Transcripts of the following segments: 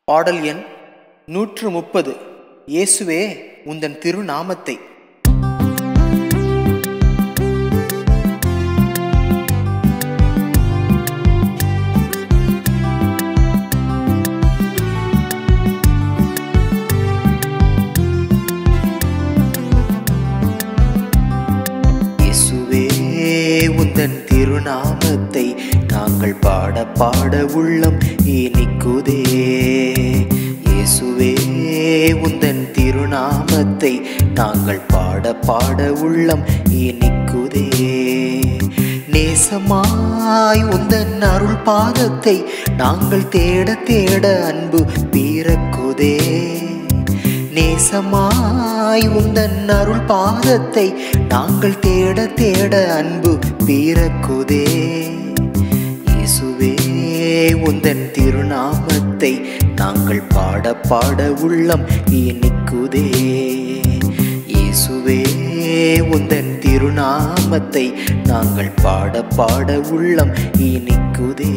பாடல் எண் நூற்று முப்பது இயேசுவே உந்தன் திருநாமத்தை இயேசுவே உந்தன் திருநாமத்தை நாங்கள் பாட பாட உள்ளம் இனிக்குதே இயேசுவே உந்தன் திருநாமத்தை நாங்கள் பாட பாட உள்ளம் இனிக்குதே நேசமாய் உந்தன் அருள் பாதத்தை நாங்கள் தேட தேட அன்பு பீரக்குதே நேசமாய் உந்தன் அருள் பாதத்தை நாங்கள் தேட தேட அன்பு பீரக்குதே இயேசுவே உந்தன் திருநாமத்தை நாங்கள் பாட பாட உள்ளம் இனிக்குதே இயேசுவே உந்தன் திருநாமத்தை நாங்கள் பாட பாட உள்ளம் இனிக்குதே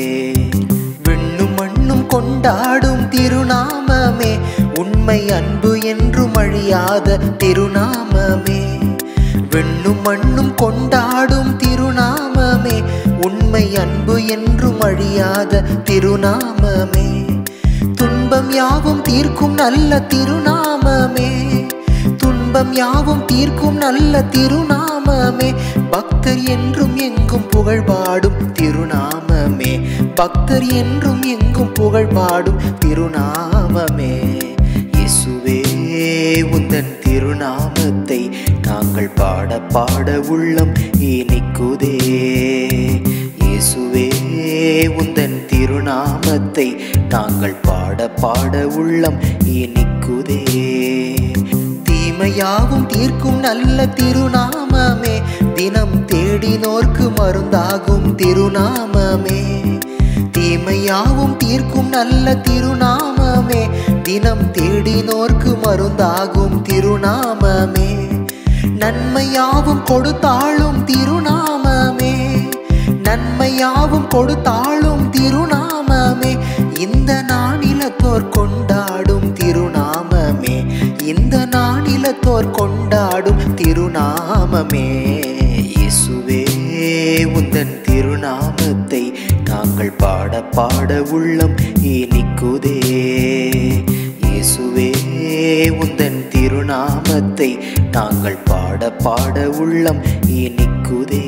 விண்ணும் மண்ணும் கொண்டாடும் திருநாமமே உண்மை அன்பு என்றும் அழியாத திருநாமமே விண்ணும் மண்ணும் கொண்டாடும் திருநாமமே உண்மை அன்பு என்றும் அழியாத திருநாமமே துன்பம் யாவும் தீர்க்கும் நல்ல திருநாமமே துன்பம் யாவும் தீர்க்கும் நல்ல திருநாமமே பக்தர் என்றும் எங்கும் புகழ் பாடும் திருநாமமே பக்தர் என்றும் எங்கும் புகழ் பாடும் திருநாமமே இயேசுவே உந்தன் திருநாமத்தை நாங்கள் பாட பாட உள்ளம் இனிக்குதே இயேசுவே உந்தன் திருநாமத்தை நாங்கள் பாட பாட உள்ளம் இனிக்குதே தீமையாவும் தீர்க்கும் நல்ல திருநாமமே தினம் தேடினோர்க்கு மருந்தாகும் திருநாமமே தீமையாவும் தீர்க்கும் நல்ல திருநாமமே தினம் தேடினோர்க்கு மருந்தாகும் திருநாமமே நன்மையாவும் கொடுத்தாளும் திருநாமமே நன்மையாவும் கொடுத்தாளும் திருநாமமே இந்த நானிலத்தோர் கொண்டாடும் திருநாமமே இந்த நானிலத்தோர் கொண்டாடும் திருநாமமே இயேசுவே உந்தன் திருநாமத்தை நாங்கள் பாட பாட உள்ளம் இனிக்குதே இயேசுவே உந்தன் திருநாமத்தை நாங்கள் பாட பாட உள்ளம் இனிக்குதே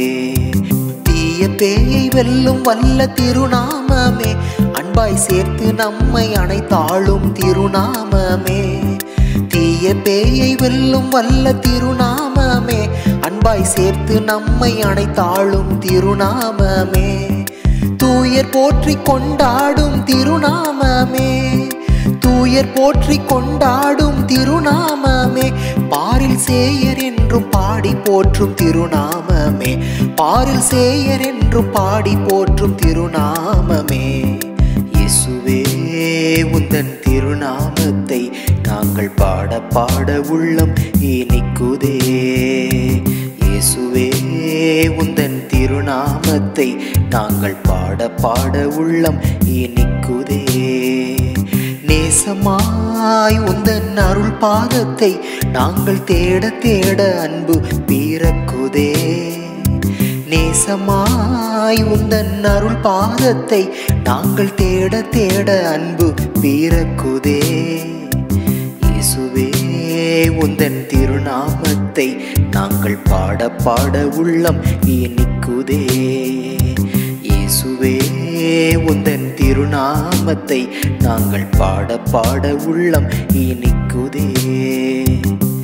தீய பேயை வெல்லும் வல்ல திருநாமமே அன்பாய் சேர்த்து நம்மை அணைத்தாளும் திருநாமமே தீய பேயை வெல்லும் வல்ல திருநாமமே அன்பாய் சேர்த்து நம்மை அணைத்தாளும் திருநாமமே தூயர் போற்றி கொண்டாடும் திருநாமமே தூயர் போற்றி கொண்டாடும் திருநாமமே பாரில் சேயர் என்றும் பாடி போற்றும் திருநாமமே பாரில் சேயர் என்றும் பாடி போற்றும் திருநாமமே இயேசுவே உந்தன் திருநாமத்தை நாங்கள் பாட பாட உள்ளம் இனிக்குதே இயேசுவே உந்தன் திருநாமத்தை நாங்கள் பாட பாட உள்ளம் இனிக்குதே நேசமாய் உந்தன் அருள் பாதத்தை நாங்கள் தேட தேட அன்பு பீரக்குதே நேசமாய் உந்தன் அருள் பாதத்தை நாங்கள் தேட தேட அன்பு பீரக்குதே இயேசுவே உந்தன் திருநாமத்தை நாங்கள் பாட பாட உள்ளம் இனிக்குதே இயேசுவே உந்தன் திருநாமத்தை நாங்கள் பாட பாட உள்ளம் இனிக்குதே